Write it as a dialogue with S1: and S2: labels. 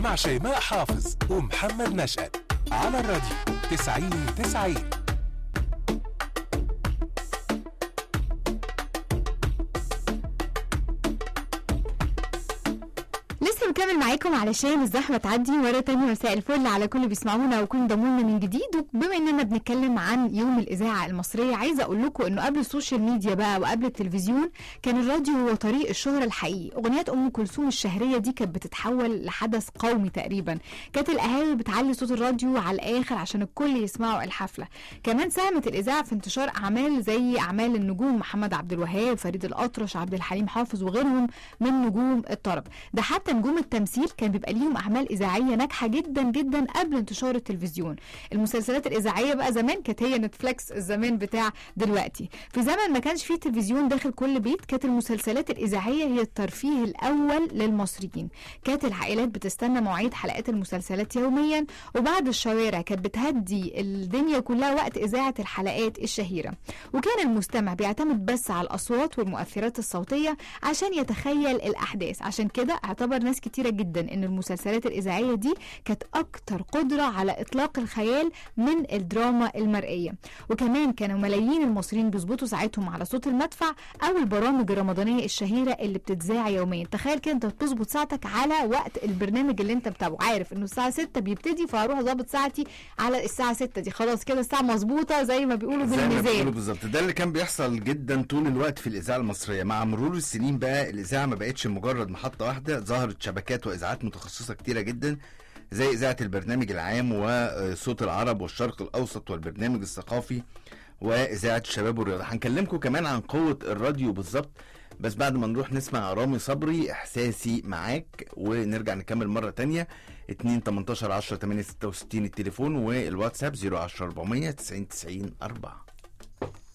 S1: مع شيماء حافظ ومحمد نشأت على الراديو 90 90
S2: لسه مكمل معاكم علشان الزحمه تعدي مره تانية مساء الفل على كل اللي بيسمعونا وكل انضموا لنا من جديد وبما اننا بنتكلم عن يوم الاذاعه المصريه عايزه اقول لكم انه قبل السوشيال ميديا بقى وقبل التلفزيون كان الراديو هو طريق الشهره الحقيقي اغنيات ام كلثوم الشهريه دي كانت بتتحول لحدث قومي تقريبا كانت الاهالي بتعلي صوت الراديو على الاخر عشان الكل يسمعوا الحفله كمان ساهمت الاذاعه في انتشار اعمال زي اعمال النجوم محمد عبد الوهاب فريد الاطرش عبد الحليم حافظ وغيرهم من نجوم الطرب ده حتى نجوم التمثيل كان بيبقى ليهم اعمال اذاعيه ناجحه جدا جدا قبل انتشار التلفزيون المسلسلات الاذاعيه بقى زمان كانت هي نتفليكس الزمان بتاع دلوقتي في زمن ما كانش فيه تلفزيون داخل كل بيت كانت المسلسلات الاذاعيه هي الترفيه الاول للمصريين كانت العائلات بتستنى مواعيد حلقات المسلسلات يوميا وبعد الشوارع كانت بتهدي الدنيا كلها وقت اذاعه الحلقات الشهيره وكان المستمع بيعتمد بس على الاصوات والمؤثرات الصوتيه عشان يتخيل الاحداث عشان كده اعتبر ناس كتيره جدا ان المسلسلات الاذاعيه دي كانت اكتر قدره على اطلاق الخيال من الدراما المرئيه وكمان كانوا ملايين المصريين بيظبطوا ساعتهم على صوت المدفع او البرامج الرمضانيه الشهيره اللي بتتذاع يوميا تخيل كده انت بتظبط ساعتك على وقت البرنامج اللي انت متابعه عارف انه الساعه 6 بيبتدي فهروح اظبط ساعتي على الساعه 6 دي خلاص كده الساعه مظبوطه زي ما بيقولوا
S3: زي ما بيقولوا
S2: بالميزان
S3: بالظبط ده اللي كان بيحصل جدا طول الوقت في الاذاعه المصريه مع مرور السنين بقى الاذاعه ما بقتش مجرد محطه واحده ظهرت شبكات واذاعات متخصصه كتيره جدا زي اذاعه البرنامج العام وصوت العرب والشرق الاوسط والبرنامج الثقافي واذاعه الشباب والرياضه هنكلمكم كمان عن قوه الراديو بالظبط بس بعد ما نروح نسمع رامي صبري احساسي معاك ونرجع نكمل مره تانية 2 18 10 8 66 التليفون والواتساب 010 400 90 90 4